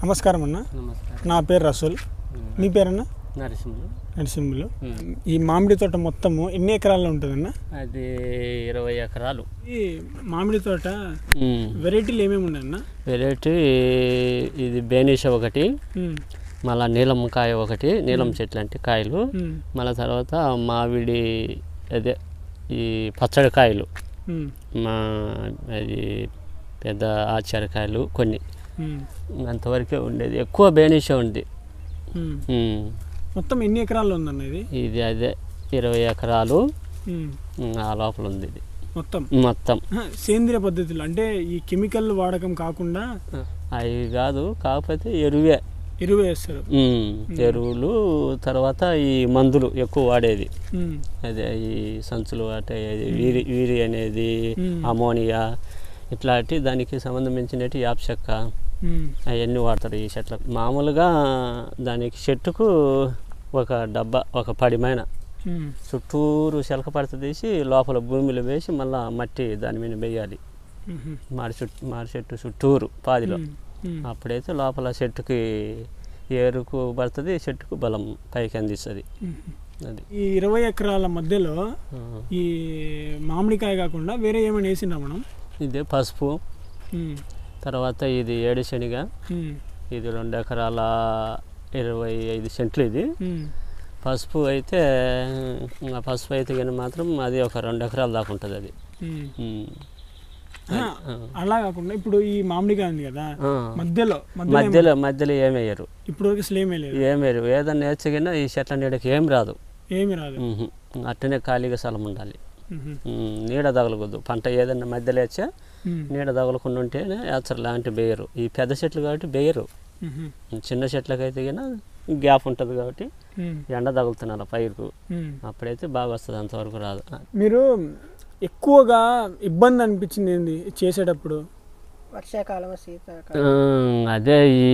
నమస్కారం అన్న నమస్కారం నా పేరు రసూల్ మీ పేరన్నా నరసింహులు నరసింహులు ఉమ్. ఈ మామిడి తోట మొత్తము ఎన్ని ఎకరాల్లో ఉంటుందన్న అది ఇరవై ఎకరాలు ఈ మామిడి తోట ఉమ్. వెరైటీలు ఏమేమి ఉన్నాయన్న వెరైటీ ఇది బేనీష ఒకటి ఉమ్, మళ్ళా నీలం కాయ ఒకటి నీలం చెట్లు అంటే కాయలు ఉమ్, మళ్ళా తర్వాత మామిడి అదే ఈ పచ్చడి కాయలు ఉమ్, మా అది పెద్ద ఆచారకాయలు కొన్ని ఉమ్, అంతవరకే ఉండేది ఎక్కువ బేనీష ఉంది ఉమ్. ఉమ్. మొత్తం ఎన్ని ఎకరాల్లో ఉందన్న ఇది ఇది అదే ఇరవై ఎకరాలు ఉమ్, ఉమ్, ఆ లోపల ఉంది ఇది మొత్తం మొత్తం ఆ, సేంద్రియ పద్ధతులు అంటే ఈ కెమికల్ వాడకం కాకుండా అవి కాదు కాకపోతే ఎరువే ఎరువు వేస్తారు ఉమ్, ఎరువులు తర్వాత ఈ మందులు ఎక్కువ వాడేది ఉమ్, అదే ఈ సంచులు అంటే ఇది వీరి వీరి అనేది మ్మ్. అమోనియా ఇట్లాంటి దానికి సంబంధించినట్టు యాప్ చెక్క ఉమ్, అవన్నీ వాడతారు ఈ చెట్లకు మామూలుగా దానికి చెట్టుకు ఒక డబ్బా ఒక పడిమైన ఉమ్, చుట్టూరు శలక పడత తీసి లోపల భూమిలో వేసి మళ్ళీ మట్టి దాని మీద వేయాలి ఉమ్, మాడి చుట్టూ మాడి చెట్టు చుట్టూరు పాదిలో ఉమ్, ఉమ్, అప్పుడైతే లోపల చెట్టుకి ఏరుకు పడుతుంది చెట్టుకు బలం పైకి అందిస్తుంది ఉమ్. అది ఈ ఇరవై ఎకరాల మధ్యలో ఆ. ఈ మామిడికాయ కాకుండా వేరే ఏమైనా వేసిండ్రా మనం ఇదే పసుపు ఉమ్, తర్వాత ఇది ఏడు శనిగ ఉమ్, ఇది రెండు ఎకరాల ఇరవై ఐదు సెంట్లు ఇది ఉమ్, పసుపు అయితే ఆ పసుపు అయితే కానీ మాత్రం అది ఒక రెండు ఎకరాల దాకా ఉంటుంది అది ఉమ్. ఉమ్. ఆ, అలా కాకుండా ఇప్పుడు ఈ మామిడికాయ ఉంది కదా ఆ. మధ్యలో మధ్యలో ఏం- మధ్యలో మధ్యలో ఏమేయరు ఇప్పుడు వరకు అసలు ఏమీ లేదు ఏమేరు ఏదన్నా నేర్చగినా ఈ చెట్ల నీడకి ఏం రాదు ఏమీ రాదు ఉహు. అట్టనే ఖాళీగా స్థలం ఉండాలి ఉహు, ఉమ్, నీడ తగలకూడదు పంట ఏదన్నా మధ్యలో వేచ్చా ఉమ్, నీడ తగలకుండా ఉంటేనే యాచర్ లాంటి బేయరు ఈ పెద్ద చెట్లు కాబట్టి బేయరు ఉహు, చిన్న చెట్లకైతే గిన గ్యాప్ ఉంటుంది కాబట్టి ఉమ్, ఎండ తగులుతున్నారు పైరుకు ఉమ్. అప్పుడైతే బాగా వస్తుంది అంతవరకు రాదు మీరు ఎక్కువగా ఇబ్బంది అనిపించింది ఏంది చేసేటప్పుడు వర్షాకాలం శీతాకాలం ఉమ్, అదే ఈ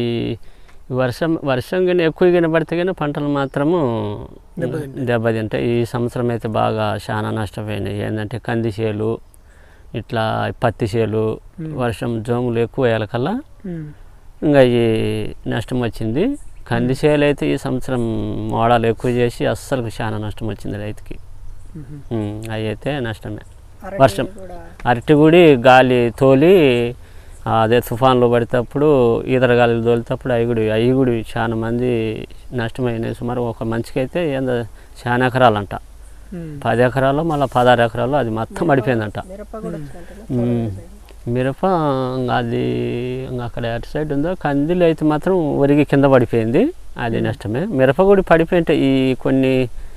వర్షం వర్షం కానీ ఎక్కువ కానీ పడితే కానీ పంటలు మాత్రము దెబ్బతింటాయి ఈ సంవత్సరం అయితే బాగా చాలా నష్టపోయినాయి ఏంటంటే కంది చేలు ఇట్లా పత్తి చేలు వర్షం జోములు ఎక్కువ వేయాలకల్లా ఉమ్, ఇంకా ఈ నష్టం వచ్చింది కంది చేలు అయితే ఈ సంవత్సరం మోడాలు ఎక్కువ చేసి అస్సలు చాలా నష్టం వచ్చింది రైతుకి ఉహు, ఉమ్, అవి అయితే నష్టమే అరటి వర్షం. కూడా అరటిగుడి గాలి తోలి ఆ, అదే తుఫాన్లు పడేటప్పుడు ఈతర గాలిలు తోలేటప్పుడు అవి అవి కూడా చాలా మంది నష్టమైనాయి సుమారు ఒక మంచికి అయితే ఏందో చాలా ఎకరాలంట ఉమ్, పది ఎకరాలు మళ్ళీ పదహారు ఎకరాలు అది మొత్తం పడిపోయిందంట మిరప కూడా వచ్చినట్టు ఉమ్. మిరప ఇంక అది ఇంక అక్కడ అటు సైడ్ ఉందో కందిలు అయితే మాత్రం ఒరిగి కింద పడిపోయింది అది నష్టమే మిరప కూడా పడిపోయింటే ఈ కొన్ని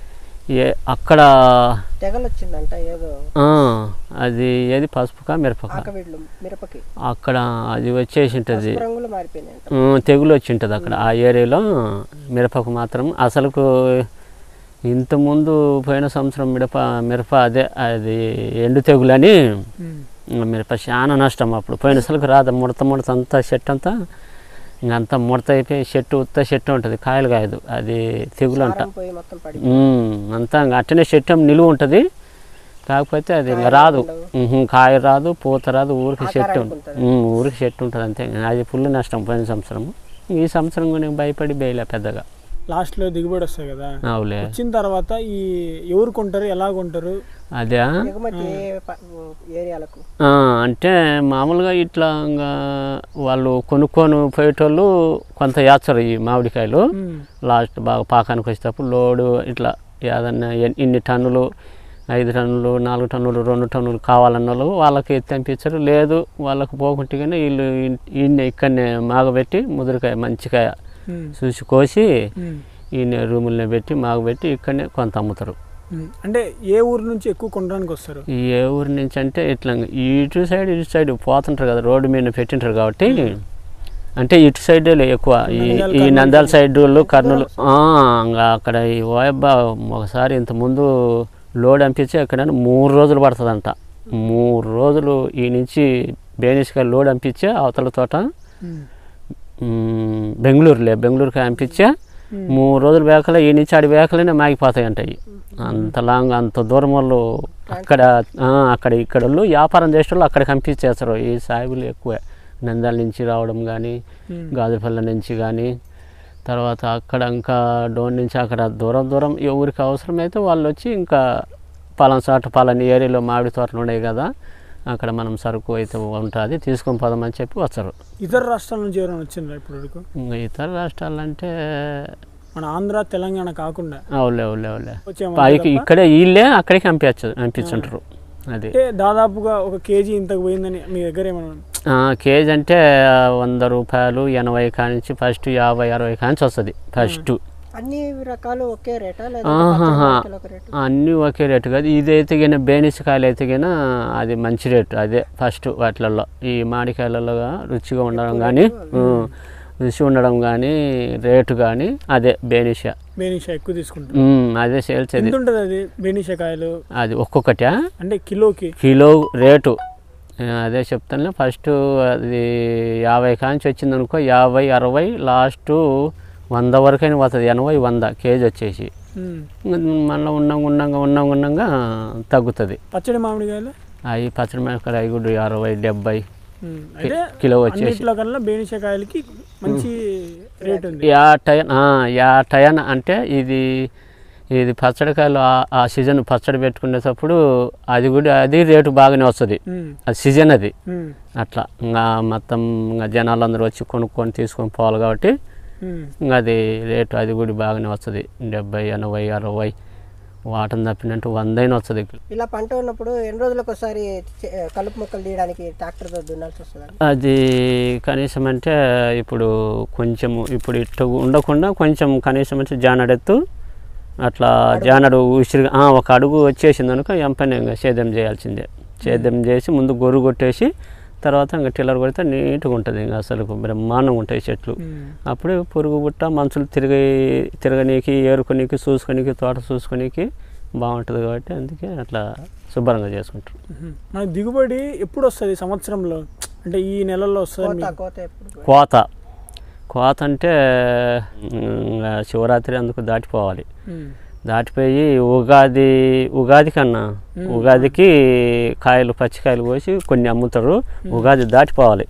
ఏ అక్కడ తెగలు వచ్చిందంట ఏదో ఆ, అది ఏది పసుపుకా మిరపక ఆకవిడ్లు మిరపకి అక్కడ అది వచ్చేసి ఉంటుంది పసుపు రంగులు మారిపోయినాయంట తెగులు వచ్చి ఉంటుంది అక్కడ ఆ ఏరియాలో మిరపకు మాత్రం అసలుకు ఇంతకుముందు పోయిన సంవత్సరం మిరప మిరప అదే అది ఎండు తెగులని ఉమ్, మిరప చాలా నష్టం అప్పుడు పోయిన అసలుకు రాదు ముడత ముడత అంతా చెట్టు అంతా ఇంకంతా ముడత అయిపోయి చెట్టు ఉత్త చెట్టు ఉంటుంది కాయలు కాయదు అది తెగులు అంట సారం పోయి మొత్తం పడి ఉమ్, అంతా ఇంక అట్టనే చెట్టు ఏమో నిలువ ఉంటుంది కాకపోతే అది ఇంకా రాదు ఉహుం, కాయ రాదు పూత రాదు ఊరికి చెట్టు ఆకారానికి ఉంటుంది. ఉమ్, ఊరికి చెట్టు ఉంటుంది అంతే అది ఫుల్ నష్టం పోయిన సంవత్సరం ఈ సంవత్సరం కూడా భయపడి బేయలే పెద్దగా లాస్ట్లో దిగుబడి వస్తాయి కదా అవులే వచ్చిన తర్వాత ఈ ఎవరు కొంటారు ఎలా కొంటారు అదే ఎగుమతి ఏ ప- ఏరియాలకు ఆ, అంటే మామూలుగా ఇట్లా ఇంకా వాళ్ళు కొనుక్కొని పోయేటోళ్ళు కొంత యాచరు ఈ మామిడికాయలు ఉమ్, లాస్ట్ బాగా పాకానికి వచ్చేటప్పుడు లోడు ఇట్లా ఏదన్నా ఎన్- ఇన్ని టన్నులు ఐదు టన్నులు నాలుగు టన్నులు రెండు టన్నులు కావాలన్న వాళ్ళు వాళ్ళకి తెంపించరు లేదు వాళ్ళకి పోకుంటే కానీ వీళ్ళు ఈయన ఇక్కడనే మాగబెట్టి ముదురుకాయ మంచికాయ ఉమ్, చూసి కోసి ఉమ్, ఈయన రూముల్లో పెట్టి మాగబెట్టి ఇక్కడనే కొంత అమ్ముతారు ఉమ్. అంటే ఏ ఊరు నుంచి ఎక్కువ కొనడానికి వస్తారు ఈ ఏ ఊరి నుంచి అంటే ఇట్లా ఇటు సైడ్ ఇటు సైడ్ పోతుంటారు కదా రోడ్డు మీద పెట్టింటారు కాబట్టి అంటే ఇటు సైడే ఎక్కువ ఈ నంద్యాల, ఈ కర్నూలు నంద్యాల సైడ్ వాళ్ళు కర్నూలు ఆ, ఇంకా అక్కడ ఈ ఓయబ్బా ఒకసారి ఇంత ముందు లోడ్ అంపించి అక్కడ మూడు రోజులు పడుతుందంట మూడు రోజులు ఈ నుంచి బేనిస్గా లోడ్ అంపించే అవతల తోట ఉమ్, మ్, బెంగళూరులే బెంగళూరుకి పంపించా ఉమ్, మూడు రోజులు వేకలే ఈ నుంచి ఆడి వేకలనే మాగిపోతాయి అంటాయి అంత లాంగ్ అంత దూరం వాళ్ళు అక్కడ ఆ, అక్కడ ఇక్కడ వాళ్ళు వ్యాపారం చేసే వాళ్ళు అక్కడ పంపించేస్తారు ఈ సాయిబులు ఎక్కువే నంద్యాల నుంచి రావడం కానీ ఉమ్. గాజుపల్లి నుంచి కానీ తర్వాత అక్కడ ఇంకా డోన్ నుంచి అక్కడ దూరం దూరం ఎవరికి అవసరమైతే వాళ్ళు వచ్చి ఇంకా పలానా చోట పలాని ఏరియాలో మామిడి తోటలు ఉన్నాయి కదా అక్కడ మనం సరుకు అయితే ఉంటుంది తీసుకొని పోదామని చెప్పి వస్తారు ఇతర రాష్ట్రాల నుంచి ఎవరైనా వచ్చిండ్రా ఇప్పుడు వరకు ఇంకా ఇతర రాష్ట్రాలంటే మన ఆంధ్ర తెలంగాణ కాకుండా అవులే అవులే అవులే వచ్చే పైకి ఇక్కడే వీళ్ళే అక్కడికి పంపించు పంపించుంటారు అది అంటే దాదాపుగా ఒక కేజీ ఇంతకు పోయిందని మీ దగ్గర ఏమైనా ఆ, కేజీ అంటే వంద రూపాయలు ఎనభై కానించి ఫస్ట్ యాభై అరవై కానించి వస్తుంది ఫస్ట్ అన్ని రకాలు ఒకే రేటా లేదా ఆహాహా. ఒక రేటు అన్నీ ఒకే రేటు కాదు ఇది అయితే గిన బేనిసకాయలు అయితే గిన అది మంచి రేటు అదే ఫస్ట్ వాటిలలో ఈ మామిడికాయలలో రుచిగా ఉండడం కానీ రుచి ఉండడం కానీ రేటు కానీ అదే బేనిషా బేనిషా ఎక్కువ తీసుకుంటారు ఉమ్, అదే సేల్స్ అది ఎంత ఉంటుంది అది బేనిషా కాయలు అది ఒక్కొక్కటా అంటే కిలోకి కిలో రేటు ఆ, అదే చెప్తాను ఫస్ట్ అది యాభై కాంచి వచ్చింది అనుకో యాభై అరవై లాస్ట్ వంద వరకైనా పోతుంది ఎనభై వంద కేజీ వచ్చేసి ఉమ్. మళ్ళీ ఉన్నాం ఉన్నాగా ఉన్నాం ఉన్నాగా తగ్గుతుంది పచ్చడి మామిడికాయలు అవి పచ్చడి మిరపకాయలు అవి కూడా అరవై డెబ్బై ఉమ్. అయితే కిలో వచ్చేసి అన్నిట్లో కన్నా బేనిషా కాయలకి మంచి రేట్ ఉంది యా టైన్ ఆ, యా టైన్ అంటే ఇది ఇది పచ్చడికాయలు ఆ- ఆ సీజన్ పచ్చడి పెట్టుకునేటప్పుడు అది కూడా అది రేటు బాగానే వస్తుంది ఉమ్. అది సీజన్ అది ఉమ్. అట్లా ఇంకా మొత్తం ఇంకా జనాలు అందరూ వచ్చి కొనుక్కొని తీసుకొని పోవాలి కాబట్టి ఉమ్. ఇంకా అది రేటు అది కూడా బాగానే వస్తుంది డెబ్బై ఎనభై అరవై వాటం తప్పినట్టు వందైనా వస్తుంది ఇలా పంట ఉన్నప్పుడు ఎన్ని రోజులకు ఒకసారి చే- కలుపు మొక్కలు తీయడానికి ట్రాక్టర్తో దున్నాల్సి వస్తుంది అది కనీసం అంటే ఇప్పుడు కొంచెము ఇప్పుడు ఇట్టు ఉండకుండా కొంచెం కనీసం అంటే జానడెత్తు అట్లా జానడు ఉసిరిగా ఆ, ఒక అడుగు వచ్చేసింది అనుకో ఎంపైన ఇంకా సేద్యం చేయాల్సిందే సేద్యం చేసి ముందు గొర్రు కొట్టేసి తర్వాత ఇంకా టిల్లర్ కొడితే నీట్గా ఉంటుంది ఇంకా అసలు బ్రహ్మాండంగా ఉంటాయి చెట్లు ఉమ్. అప్పుడు పురుగు బుట్ట మనుషులు తిరిగి తిరగనీకి ఏరుకోనీకి చూసుకొనీకి తోట చూసుకొనీకి బాగుంటుంది కాబట్టి అందుకే అట్లా శుభ్రంగా చేసుకుంటారు ఉహు. మనకి దిగుబడి ఎప్పుడు వస్తుంది సంవత్సరంలో అంటే ఈ నెలల్లో వస్తుంది కోత కోత ఎప్పుడు కోత కోత అంటే ఇంకా శివరాత్రి అందుకు దాటిపోవాలి దాటిపోయి ఉగాది ఉగాది కన్నా ఉగాదికి కాయలు పచ్చికాయలు కోసి కొన్ని అమ్ముతారు ఉగాది దాటిపోవాలి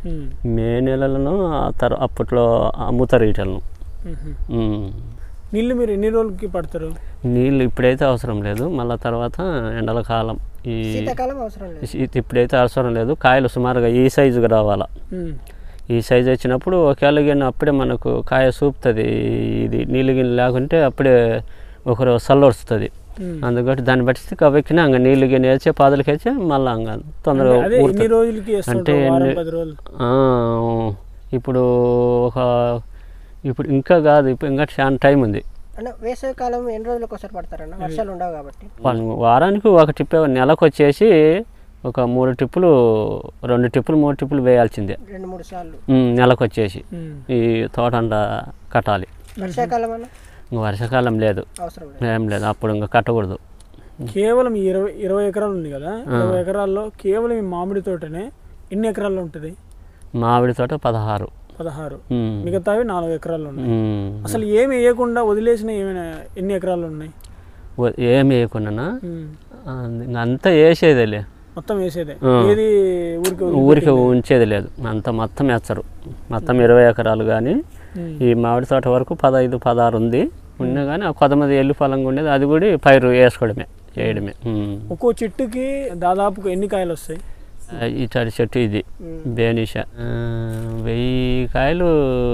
మే నెలలను ఆ తర్ అప్పట్లో అమ్ముతారు వీటలను ఉమ్. నీళ్ళు మీరు ఎన్ని రోజులకి పడతారు నీళ్ళు ఇప్పుడైతే అవసరం లేదు మళ్ళీ తర్వాత ఎండల కాలం ఈ శీతాకాలం అవసరం లేదు ఈ- ఇప్పుడైతే అవసరం లేదు కాయలు సుమారుగా ఈ సైజుగా రావాలా ఉమ్. ఈ సైజు వచ్చినప్పుడు ఒకవేళ గిన్నె అప్పుడే మనకు కాయ సూపుతుంది ఇది నీళ్ళు గిన్నె లేకుంటే అప్పుడే ఒకరు సల్లొడుస్తుంది ఉమ్. అందుకని దాన్ని బట్టి కవ్వెక్కినా ఇంకా నీళ్ళు గిన్నె వేసే పాదులకి వేసే మళ్ళీ ఇంకా తొందరగా అంటే అదే ఎన్ని ఊరుతుంది. రోజులకి అంటే వేస్తుంటారు వారం ఎన్ని- పది రోజులు ఆ, ఇప్పుడు ఒక ఇప్పుడు ఇంకా కాదు ఇప్పుడు ఇంకా చాలా టైం ఉంది అంటే వేసవి కాలం ఎన్ని రోజులకు ఒకసారి పడతారన్న వర్షాలు ఉండవు కాబట్టి వన్- వారానికి ఒక టిప్ నెలకు వచ్చేసి ఒక మూడు టిప్పులు రెండు టిప్పులు మూడు టిప్పులు వేయాల్సిందే రెండు మూడు సార్లు ఉమ్, నెలకు వచ్చేసి ఉమ్. ఈ తోట అంతా కట్టాలి వర్షాకాలం అన్న ఇంక వర్షాకాలం లేదు అవసరం లేదు ఏం లేదు అప్పుడు ఇంకా కట్టకూడదు కేవలం ఈ ఇరవై ఇరవై ఎకరాలు ఉంది కదా ఇరవై ఎకరాల్లో కేవలం ఈ మామిడి తోటనే ఎన్ని ఎకరాల్లో ఉంటుంది మామిడి తోట పదహారు పదహారు ఉమ్, మిగతావి నాలుగు ఎకరాల్లో ఉన్నాయి ఉమ్. అసలు ఏమి వేయకుండా వదిలేసిన ఏమైనా ఎన్ని ఎకరాలు ఉన్నాయి ఓ- ఏం వేయకుండా ఉమ్. అంతా వేసేదేలే మొత్తం వేసేదే ఆ. ఏది ఊరికి వదిలి- ఊరికి ఉంచేది లేదు అంత మొత్తం వేస్తారు మొత్తం ఇరవై ఎకరాలు కానీ ఉమ్. ఈ మామిడి తోట వరకు పదహైదు పదహారు ఉంది ఉన్నా కానీ ఆ కొంతమంది ఎల్లు పొలంగా ఉండేది అది కూడా పైరు వేసుకోవడమే చేయడమే ఉమ్. ఒక్కో చెట్టుకి దాదాపుగా ఎన్ని కాయలు వస్తాయి ఆ, ఇటాడి చెట్టు ఇది ఉమ్. బేనిష ఆ, వెయ్యి కాయలు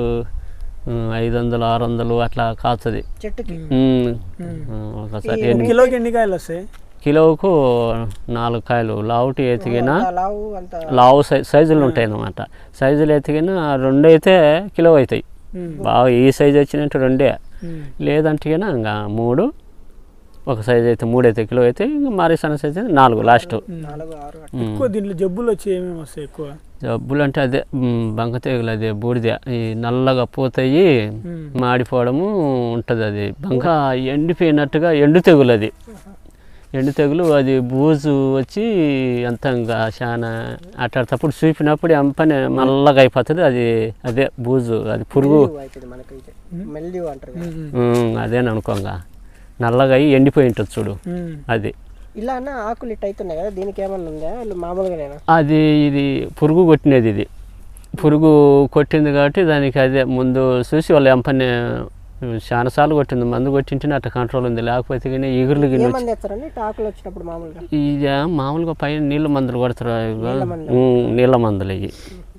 ఉమ్, ఐదు వందలు ఆరు వందలు అట్లా కాస్తుంది చెట్టుకి ఉమ్, ఉమ్. ఆ, ఒకసారి ఈ ఎన్ని కిలోకి ఎన్ని కాయలు వస్తాయి కిలోకు నాలుగు కాయలు లావుటి ఎతికినా అంత లావు అంత లావు సై సైజులు ఉంటాయి అన్నమాట సైజులు ఎతికినా రెండు అయితే కిలో అవుతాయి ఉమ్. బాగా ఈ సైజు వచ్చినట్టు రెండే ఉమ్. లేదంటే గిన ఇంకా మూడు ఒక సైజు అయితే మూడు అయితే కిలో అయితే ఇంకా మారి సన్న సైజ్ అయితే నాలుగు లాస్ట్ నాలుగు ఆరు అట్లా. ఎక్కువ దీంట్లో జబ్బులు వచ్చి ఏమేమి వస్తాయి ఎక్కువ జబ్బులు అంటే అదే మ్, బంక తెగులు అదే బూడిద ఈ నల్లగా పోతాయి ఉమ్. మాడిపోవడము ఉంటుంది అది బంక ఎండిపోయినట్టుగా ఎండు తెగులు అది ఎండు తెగులు అది బూజు వచ్చి అంత ఇంకా చాలా అట్లాంటప్పుడు చూపినప్పుడు ఎంపనే నల్లగా అయిపోతుంది అది అదే బూజు అది పురుగు మెల్లివ్ అవుతుంది మనకి ఇది మెల్లివ్ అంటారు కదా. ఉమ్. ఉమ్, అదేననుకోంగా నల్లగా అయ్యి ఎండిపోయి ఉంటుంది చూడు ఉమ్. అది ఇలా అన్న ఆకులు ఇట్ అవుతున్నాయి కదా దీనికి ఏమన్నా ఉందా వీళ్ళు మామూలుగానేనా అది ఇది పురుగు కొట్టినది ఇది పురుగు కొట్టింది కాబట్టి దానికి అదే ముందు చూసి వాళ్ళు ఎంపని చాలా సార్లు కొట్టింది మందు కొట్టింటేనే అట్లా కంట్రోల్ ఉంది లేకపోతే కానీ ఈగుర్లు గిన్నె వచ్చి ఏమంది ఎత్తారండి టాకులు వచ్చినప్పుడు మామూలుగా ఇది మామూలుగా పైన నీళ్ళ మందులు కొడతారు ఇగో. నీళ్ళ మందులు. ఉమ్, నీళ్ళ మందులు ఇవి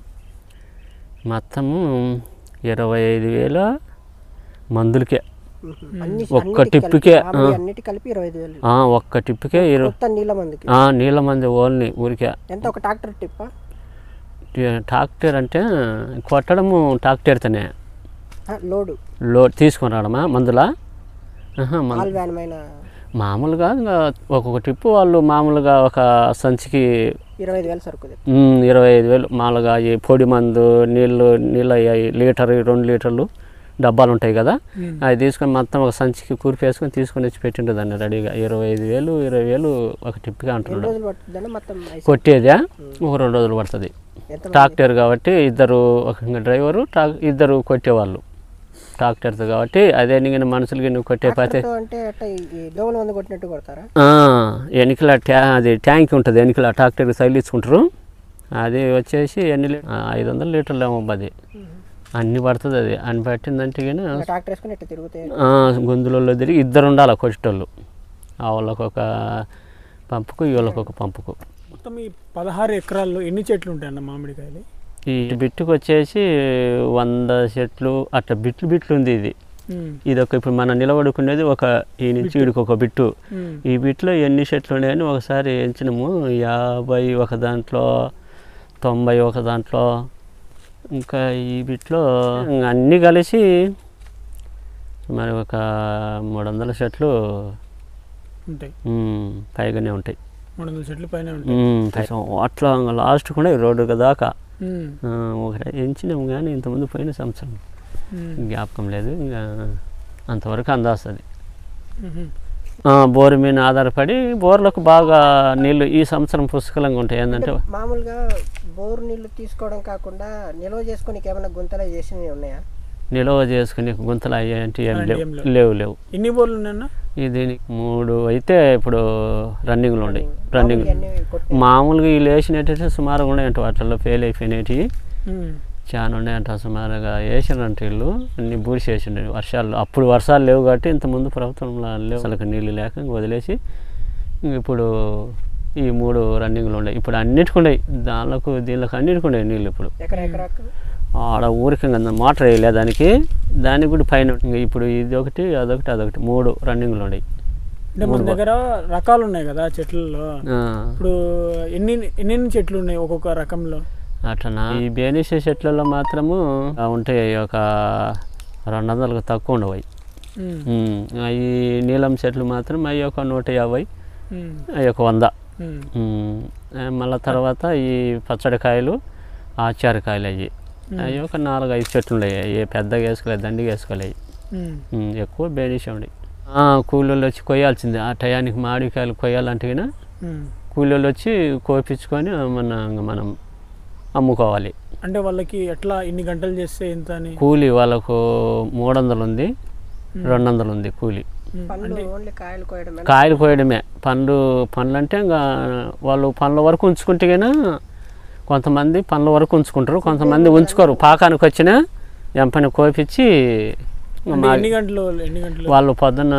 మొత్తము ఇరవై ఐదు వేల మందులకే అన్ని ఒక్క అన్నిటికి టిప్పుకే, కలిపి, మామూలుగా అన్నిటి కలిపి ఇరవై ఐదు వేలు ఆ, ఒక్క టిప్పుకే ఇరవై మొత్తం నీళ్ళ మందికి ఆ, నీళ్ళ మంది ఓన్లీ ఊరికే ఎంత ఒక ట్రాక్టర్ టిప్పా ట్రాక్టర్ అంటే కొట్టడము ట్రాక్టర్తోనే ఆ, లోడు లోడ్ తీసుకొని రావడమా మందులా ఆహా, మన- ఆల్ వ్యాన్ పైన మామూలుగా ఇంకా ఒక్కొక్క టిప్పు వాళ్ళు మామూలుగా ఒక సంచికి ఇరవై ఐదు వేలు సరుకు తె- ఉమ్, ఇరవై ఐదు వేలు మామూలుగా ఈ పొడి మందు నీళ్ళు నీళ్ళు అయ్యాయి లీటర్ రెండు లీటర్లు డబ్బాలు ఉంటాయి కదా అవి తీసుకొని మొత్తం ఒక సంచికి కూర్పేసుకొని తీసుకొని వచ్చి పెట్టిండు దాన్ని రెడీగా ఇరవై ఐదు వేలు ఇరవై వేలు ఒక టిప్గా ఎన్ని అంటున్నాడు రోజులు పడుతుందండి మొత్తం ఐస్ కొట్టేదా ఒక రెండు రోజులు పడుతుంది ఎంత ట్రాక్టర్ కాబట్టి ఇద్దరు ఒక డ్రైవరు ట్రాక్ ఇద్దరు కొట్టేవాళ్ళు ట్రాక్టర్తో కాబట్టి అదే నేను మనుషులకి నువ్వు కొట్టే పతే ట్రాక్టర్తో అంటే అట్లా ఈ- ఈ దోమల మంది కొట్టినట్టు కొడతారా వెనకల ట్యా అది ట్యాంక్ ఉంటుంది వెనకల ట్రాక్టర్కి తగిలించుకుంటారు అది వచ్చేసి ఎన్ని లీ- ఆ, ఐదు వందల లీటర్లు ఏమో అది అన్ని పడుతుంది అది అని పట్టిందంటే కానీ ఇంకా ట్రాక్టర్ వేసుకొని ఇట్లా తిరుగుతాయి ఆ, గొంతులలో తిరిగి ఇద్దరు ఉండాలి కొట్టేటోళ్ళు ఆ వాళ్ళకి ఒక పంపుకు ఈ వాళ్ళకి ఒక పంపుకు మొత్తం ఈ పదహారు ఎకరాల్లో ఎన్ని చెట్లు ఉంటాయన్న మామిడికాయలు ఈ బిట్టుకు వచ్చేసి వంద చెట్లు అట్లా బిట్లు బిట్లు ఉంది ఇది ఉమ్, ఇది ఒక ఇప్పుడు మనం నిలబడుకునేది ఒక ఈ నుంచి ఈడికి ఒక బిట్టు ఉమ్, ఈ బిట్లో ఎన్ని చెట్లు ఉన్నాయని ఒకసారి ఎంచినాము యాభై ఒక దాంట్లో తొంభై ఒక దాంట్లో ఇంకా ఈ బిట్లో అన్నీ కలిసి మరి ఒక మూడు వందల చెట్లు ఉంటాయి ఉమ్, పైగానే ఉంటాయి మూడు వందల చెట్లు పైన ఉంటాయి ఉమ్, పైగా అట్లా లాస్ట్ కూడా ఈ రోడ్డు దాకా ఉమ్, ఆ, ఒక ఎంచినాము కానీ ఇంతకుముందు పోయిన సంవత్సరం ఉమ్, జ్ఞాపకం లేదు ఇంకా అంతవరకు అందాస్తుంది ఉహు. బోరు మీద ఆధారపడి బోర్లకు బాగా నీళ్ళు ఈ సంవత్సరం పుష్కలంగా ఉంటాయి ఏంటంటే మామూలుగా బోరు నీళ్లు తీసుకోవడం కాకుండా నిల్వ చేసుకొని ఏమైనా గుంతలు చేసినవి ఉన్నాయా నిల్వ చేసుకుని గుంతలు అయ్యాయంటే ఏం అలాంటివి లేవు ఏం లేవు. లేవు లేవు ఎన్ని బోర్లు ఉన్నాయన్న ఇది మూడు అయితే ఇప్పుడు రన్నింగ్లో ఉన్నాయి రన్నింగ్ మామూలుగా అన్ని కొట్టి మామూలుగా ఈ లేచినట్టయితే సుమారుగా ఉన్నాయంట వాటిల్లో ఫెయిల్ అయిపోయినవి ఉమ్, చాలా ఉన్నాయంట సుమారుగా వేసినంట వీళ్ళు అన్ని బూడిసి వేసిండే వర్షాలు అప్పుడు వర్షాలు లేవు కాబట్టి ఇంతకుముందు ప్రభుత్వంలో లేవు అసలు నీళ్ళు లేక ఇంక వదిలేసి ఇంక ఇప్పుడు ఈ మూడు రన్నింగ్లు ఉన్నాయి ఇప్పుడు అన్నిటికి ఉన్నాయి దానిలకు దీనిలకు అన్నిటికి ఉన్నాయి నీళ్ళు ఇప్పుడు ఎకర ఎకరాకు ఆడ ఊరికి ఇంకా మోటార్ వేయలే దానికి దానికి కూడా పైన ఇంకా ఇప్పుడు ఇది ఒకటి అదొకటి అదొకటి మూడు రన్నింగ్లు ఉన్నాయి అంటే మన దగ్గర రకాలు ఉన్నాయి కదా చెట్లలో ఆ, ఇప్పుడు ఎన్ని ఎన్ని చెట్లు ఉన్నాయి ఒక్కొక్క రకంలో అట్లనా ఈ బేనిష చెట్లలో మాత్రము ఆ, ఉంటాయి ఒక రెండు వందలకు తక్కువ ఉండవు అవి ఉమ్, ఉమ్, ఈ నీలం చెట్లు మాత్రం అవి ఒక నూట యాభై ఉమ్, అవి ఒక వంద ఉమ్, ఉమ్, ఆ, మళ్ళా తర్వాత ఈ పచ్చడికాయలు ఆచారకాయలు అవి అవి ఒక నాలుగు ఐదు చెట్లు ఉన్నాయి ఏ పెద్దగా వేసుకోలేదు దండిగా వేసుకోలేదు ఉమ్, ఉమ్, ఎక్కువ బేనిష ఉండి కూలీలు వచ్చి కొయ్యాల్సిందే ఆ టయానికి మామిడికాయలు కొయ్యాలంటే గిన ఉమ్. కూలీలు వచ్చి కోపించుకొని మన ఇంక మనం అమ్ముకోవాలి అంటే వాళ్ళకి ఎట్లా ఇన్ని గంటలు చేస్తే ఎంత అని కూలి వాళ్ళకు మూడు వందలు ఉంది రెండు వందలు ఉంది కూలి ఉమ్, పండ్లు ఓన్లీ కాయలు కోయడమే కాయలు కోయడమే పండ్లు పండ్లు అంటే ఇంకా వాళ్ళు పండ్ల వరకు ఉంచుకుంటే గిన కొంతమంది పండ్ల వరకు ఉంచుకుంటారు కొంతమంది ఉంచుకోరు పాకానికి వచ్చిన ఎంపని కోపించి ఇంక అంటే మా ఎన్ని గంటలు ఎన్ని గంటలు వాళ్ళు పొద్దున్న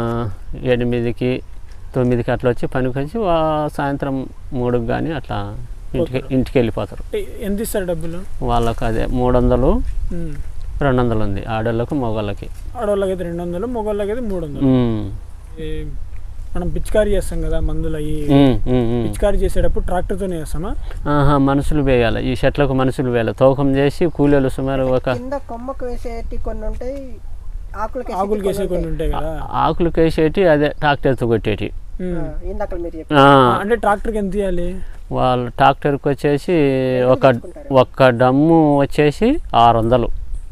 ఎనిమిదికి తొమ్మిదికి అట్లా వచ్చి పనికి వచ్చి వా- సాయంత్రం మూడుకి కానీ అట్లా ఇంటికి ఇంటికి వెళ్ళిపోతారు అంటే ఎంత ఇస్తారు డబ్బులు వాళ్ళకు అదే మూడు వందలు ఉమ్. రెండు వందలు ఉంది ఆడోళ్ళకు మగవాళ్ళకి ఆడవాళ్ళకి అయితే రెండు వందలు మగవాళ్ళకి అయితే మూడు వందలు ఉమ్. ఈ మనం పిచికారీ చేస్తాం కదా మందులు అయ్యి ఉమ్, ఉమ్, ఉమ్. పిచికారీ చేసేటప్పుడు ట్రాక్టర్తోనే చేస్తామా ఆహా మనుషులు వేయాలి ఈ చెట్లకు మనుషులు వేయాలి తూకం చేసి కూలీలు సుమారు ఒక కింద కొమ్మకు వేసేటి కొన్ని ఉంటాయి ఆకులకి ఆకులు వేసే కొన్ని ఉంటాయి కదా ఆకులు వేసేటి అదే ట్రాక్టర్తో కొట్టేటి ఉమ్. ఇందాక మీరు చెప్పారు ఆ, అంటే ట్రాక్టర్కి ఎంత ఇవ్వాలి వాళ్ళు ట్రాక్టర్కి వచ్చేసి ఒక ఒక్క డమ్ము వచ్చేసి ఆరు వందలు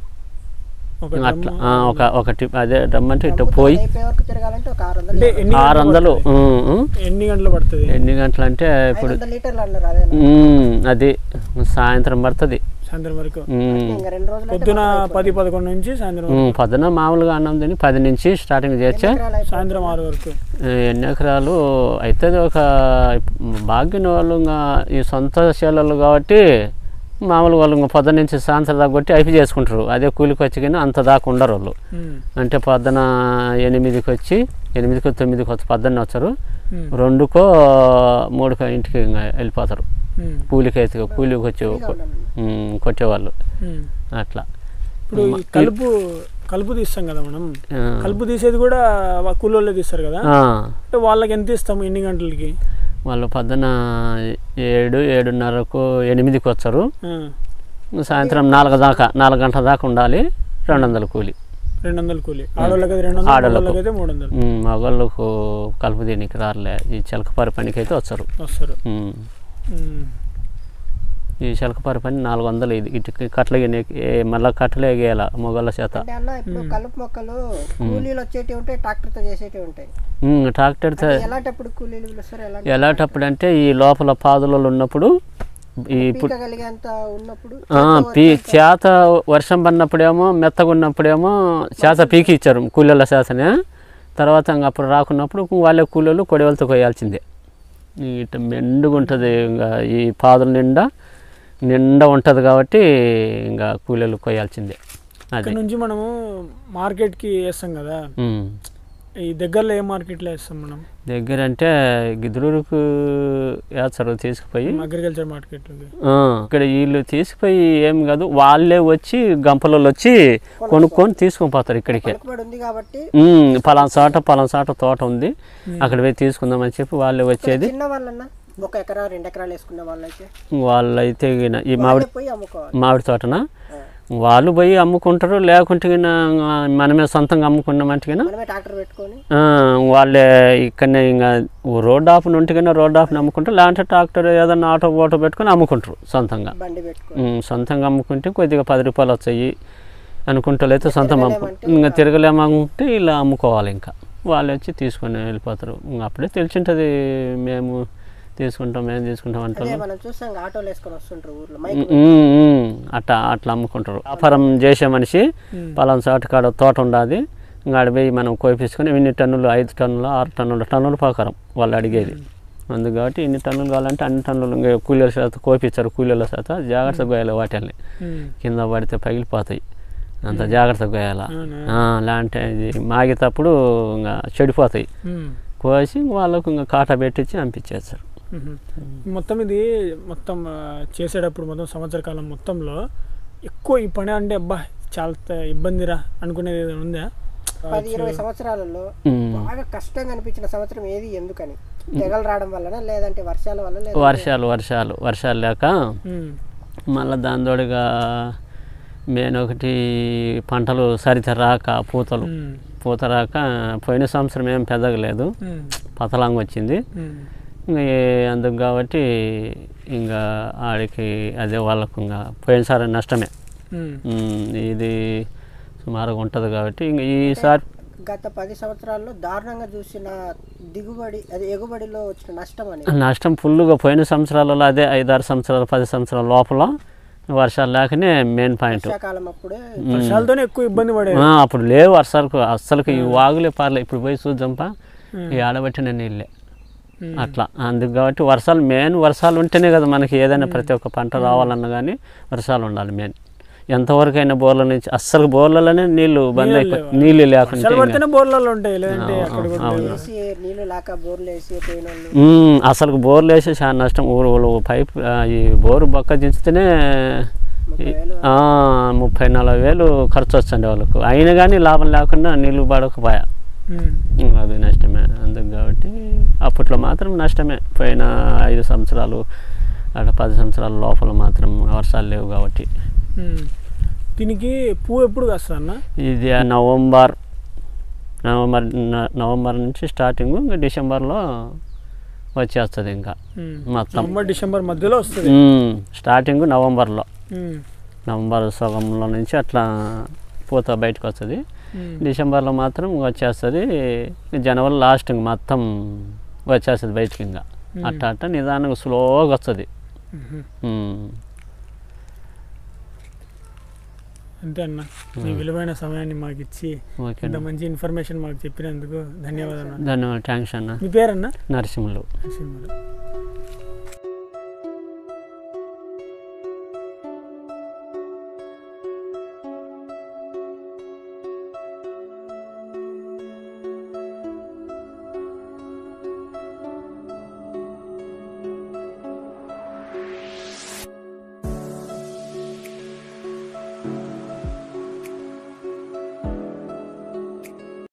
ఒక అట్లా ఆ, ఒక ఒకటి అదే డమ్ అంటే ఇటు పోయి అయిపోయే వరకు తిరగాలంటే ఒక ఆరు వందలు అంటే ఎన్ని ఆరు గంటలు వందలు పడుతుంది? ఉమ్, ఉమ్. ఎన్ని గంటలు పడుతుంది ఎన్ని గంటలు అంటే ఐదు ఇప్పుడు వందల లీటర్లు అన్నారు అదే ఉమ్, అది సాయంత్రం పడుతుంది సాయంత్రం వరకు ఉమ్. ఇంకా రెండు రోజులు అయితే పొద్దున పది పదకొండు నుంచి సాయంత్రం వరకు. ఉమ్, పొద్దున మామూలుగా అన్నం తిని పది నుంచి స్టార్టింగ్ చేస్తే ఎకరాలు అయిపోయి సాయంత్రం ఆరు వరకు ఎన్ని ఎకరాలు అవుతుంది ఒక భాగ్యన వాళ్ళు ఇంకా ఈ సొంత చేలలు కాబట్టి మామూలుగా వాళ్ళు ఇంకా పొద్దున్న నుంచి సాయంత్రం దాకా కొట్టి అయిపోయి చేసుకుంటారు అదే కూలికి వచ్చి కానీ అంత దాకా ఉండరు వాళ్ళు ఉమ్, అంటే పొద్దున ఎనిమిదికి వచ్చి ఎనిమిదికి తొమ్మిదికి వచ్చి పొద్దున్న వచ్చారు ఉమ్, రెండుకో మూడుకో ఇంటికి ఇంకా వెళ్ళిపోతారు ఉమ్, కూలికి అయితే కూలికి వచ్చి ఫ్రీగా ఉండాలి. ఉమ్, కొట్టేవాళ్ళు ఉమ్. అట్లా ఇప్పుడు ఈ కలుపు కలుపు తీస్తాం కదా మనం ఆ. కలుపు తీసేది కూడా వా- కూలోళ్ళే తీస్తారు కదా ఆ, అంటే వాళ్ళకి ఎంత ఇస్తాము ఎన్ని గంటలకి వాళ్ళు పొద్దున ఏడు ఏడున్నరకు ఎనిమిదికి వచ్చారు ఆ, సాయంత్రం నాలుగు దాకా నాలుగు గంటల దాకా ఉండాలి రెండు వందల కూలి రెండు వందల కూలి ఆడవాళ్ళకి అయితే రెండు వందలు ఆడోళ్ళకు. మగవాళ్ళకి అయితే మూడు వందలు ఉమ్, మగవాళ్ళకు కలుపు దీనికి రారులే ఈ చిలకపారి పనికి అయితే వచ్చారు వస్తారు ఉమ్. ఉమ్, ఈ చిలకపారి పని నాలుగు వందలు ఇది ఇటు కట్టలు మళ్ళీ కట్టలు ఎగేయాల మొగళ్ళ చేత అంటే అన్న ఇప్పుడు కలుపు మొక్కలు కూలీలు వచ్చేటివి ఉంటాయి ట్రాక్టర్తో చేసేటివి ఉంటాయి ఉమ్, ట్రాక్టర్తో ఎలాంటప్పుడు కూలీలు పిలుస్తారు ఎలాంటి ఎలాంటప్పుడు అంటే ఈ లోపల పాదులలో ఉన్నప్పుడు ఈ పు- పీకగలిగేంత ఉన్నప్పుడు ఆ, పీ చేత వర్షం పడినప్పుడేమో మెత్తగా ఉన్నప్పుడేమో చేత పీకి ఇచ్చారు కూలీల చేతనే తర్వాత ఇంక అప్పుడు రాకున్నప్పుడు వాళ్ళే కూలీలు కొడవలతో కొయ్యాల్సిందే ఇట మెండుగా ఉంటుంది ఇంకా ఈ పాదుల నిండా నిండా ఉంటుంది కాబట్టి ఇంకా కూలీలు కొయ్యాల్సిందే ఇక్కడ అది నుంచి మనము మార్కెట్కి వేస్తాం కదా ఉమ్. ఈ దగ్గరలో ఏ మార్కెట్లో వేస్తాం మనం దగ్గర అంటే గిద్దరూరుకు వేస్తారు తీసుకుపోయి అగ్రికల్చర్ మార్కెట్లోకి ఆ, ఇక్కడ వీళ్ళు తీసుకుపోయి ఏం కాదు వాళ్ళే వచ్చి గంపలలో వచ్చి కొనుక్కొని తీసుకొని పోతారు ఇక్కడికే పలుకుబడి ఉంది కాబట్టి ఉమ్, పలానా చోట పలానా చోట తోట ఉంది అక్కడ పోయి తీసుకుందామని చెప్పి వాళ్ళే వచ్చేది చిన్న వాళ్ళన్నా ఒక ఎకరా రెండు ఎకరాలు వేసుకున్న వాళ్ళైతే వాళ్ళైతే గిన ఈ మామిడి వాళ్ళే పోయి అమ్ముకోవాలి మామిడి తోటన ఆ. వాళ్ళు పోయి అమ్ముకుంటారు లేకుంటే గిన మనమే సొంతంగా అమ్ముకున్నామంటే గిన మనమే ట్రాక్టర్ పెట్టుకొని ఆ, వాళ్ళే ఇక్కడనే ఇంకా రోడ్ ఆఫ్ ఉంటే కన్నా రోడ్ ఆఫ్ అమ్ముకుంటారు లేదంటే ట్రాక్టర్ ఏదన్నా ఆటో ఓటో పెట్టుకొని అమ్ముకుంటారు సొంతంగా బండి పెట్టుకొని ఉమ్, సొంతంగా అమ్ముకుంటే కొద్దిగా పది రూపాయలు వచ్చాయి అనుకుంటే అయితే సొంతం అమ్ము ఇంకా తిరగలేమంటే ఇలా అమ్ముకోవాలి ఇంకా వాళ్ళు వచ్చి తీసుకొని వెళ్ళిపోతారు ఇంకా అప్పుడే తెలిసింటుంది మేము తీసుకుంటాం మేము తీసుకుంటాం అదే అంటారు మనం చూస్తాం ఆటోలు వేసుకొని వస్తుంటారు ఊర్లో మైక్ ఉమ్, ఉమ్, అట్లా అట్లా అమ్ముకుంటారు వ్యాపారం చేసే మనిషి పలానా చోట కాడ తోట ఉండాది ఇంకా ఆడ పోయి మనం కోపించుకొని ఇన్ని టన్నులు ఐదు టన్నులు ఆరు టన్నులు టన్నుల ప్రకారం వాళ్ళు అడిగేది అందుకు కాబట్టి ఇన్ని టన్నులు కావాలంటే అన్ని టన్నులు ఇంకా కూలీల చేత కోపించారు కూలీల చేత జాగ్రత్తగా పోయాలి వాటిల్ని ఉమ్, కింద పడితే పగిలిపోతాయి అంత జాగ్రత్తగా కోయాలా అవునా? ఆ, లాంటి ఇది మాగేటప్పుడు ఇంకా చెడిపోతాయి ఉమ్, కోసి వాళ్ళకు ఇంకా కాటా పెట్టించి పంపించేస్తారు ఉహు. మొత్తం ఇది మొత్తం ఆ, చేసేటప్పుడు మొత్తం సంవత్సర కాలం మొత్తంలో ఎక్కువ ఈ పని అంటే అబ్బా చాలా త- ఇబ్బందిరా అనుకునేది ఏదైనా ఉందా పది ఇరవై సంవత్సరాలలో ఉమ్. బాగా కష్టంగా అనిపించిన సంవత్సరం ఏది ఎందుకని తెగలు రావడం వలన లేదంటే వర్షాల వల్ల లేదా వర్షాలు వర్షాలు వర్షాలు లేక ఉమ్, మళ్ళీ దాని తోడుగా మెయిన్ ఒకటి పంటలు సరిత రాక పూతలు ఉమ్, పూత రాక పోయిన సంవత్సరం ఏం పెద్దగలేదు ఉమ్, పతలాంగ్ వచ్చింది ఉమ్, ఇంకా ఏ- అందుకు కాబట్టి ఇంకా ఆడికి అదే వాళ్ళకు ఇంకా పోయినసారి నష్టమే ఉమ్, ఉమ్, ఇది సుమారుగా ఉంటుంది కాబట్టి ఇంక ఈసారి గత పది సంవత్సరాల్లో దారుణంగా చూసిన దిగుబడి అది ఎగుబడిలో వచ్చిన నష్టం అని నష్టం ఫుల్గా పోయిన సంవత్సరాలలో అదే ఐదారు సంవత్సరాలు పది సంవత్సరాల లోపల వర్షాలు లేకనే మెయిన్ పాయింట్ వర్షాకాలం అప్పుడే వర్షాలతోనే ఎక్కువ ఇబ్బంది పడేది ఆ, అప్పుడు లేవు వర్షాలకు అస్సలకి ఈ వాగులే పారలే ఇప్పుడు పోయి చూద్దాంపా ఈ ఆడబట్టిన నీళ్ళే ఉమ్, అట్లా అందుకు కాబట్టి వర్షాలు మెయిన్ వర్షాలు ఉంటేనే కదా మనకి ఏదైనా ప్రతి ఒక్క పంట రావాలన్నా కానీ వర్షాలు ఉండాలి మెయిన్ ఎంతవరకు అయినా బోర్ల నుంచి అస్సలు బోర్లలోనే నీళ్లు బంద్ అయిపోయి నీళ్ళు లేకుంటే వర్షాలు పడితేనే బోర్లలో ఉంటాయి లేదంటే అక్కడ కూడా లేవు. వేసి నీళ్లు లేక బోర్లు వేసి పోయిన వాళ్ళు ఉమ్, అసలు బోర్లు వేసి చాలా నష్టం ఊరు ఊరు పైప్ ఆ, ఈ బోరు బొక్క దించితేనే ముప్పై వేలు ఆ, ముప్పై నలభై వేలు ఖర్చు వచ్చండి వాళ్ళకు అయినా కానీ లాభం లేకుండా నీళ్ళు పడకపోయా ఉమ్, ఉమ్, అది నష్టమే అందుకు కాబట్టి అప్పట్లో మాత్రం నష్టమే పోయిన ఐదు సంవత్సరాలు అక్కడ పది సంవత్సరాల లోపల మాత్రం వర్షాలు లేవు కాబట్టి ఉమ్. దీనికి పువ్వు ఎప్పుడు కాస్తా అన్న ఇది నవంబర్ నవంబర్ న- నవంబర్ నుంచి స్టార్టింగ్ ఇంకా డిసెంబర్లో వచ్చేస్తుంది ఇంకా ఉమ్. మొత్తం నవంబర్ డిసెంబర్ మధ్యలో వస్తుంది ఉమ్, స్టార్టింగ్ నవంబర్లో ఉమ్, నవంబర్ సగంలో నుంచి అట్లా పూత బయటకు వస్తుంది ఉమ్, డిసెంబర్లో మాత్రం వచ్చేస్తుంది జనవరి లాస్ట్ ఇంక మొత్తం వచ్చేస్తుంది బయటికి ఇంకా అట్లా అట్లా నిదానంగా స్లోగా వస్తుంది ఉమ్. అంతే అన్న మీ విలువైన సమయాన్ని మాకు ఇచ్చి ఓకే ఇంత మంచి ఇన్ఫర్మేషన్ మాకు చెప్పినందుకు ధన్యవాదాలు అన్న. ధన్యవాదాలు థ్యాంక్స్ అన్న మీ పేరన్నా నరసింహులు నరసింహారావు.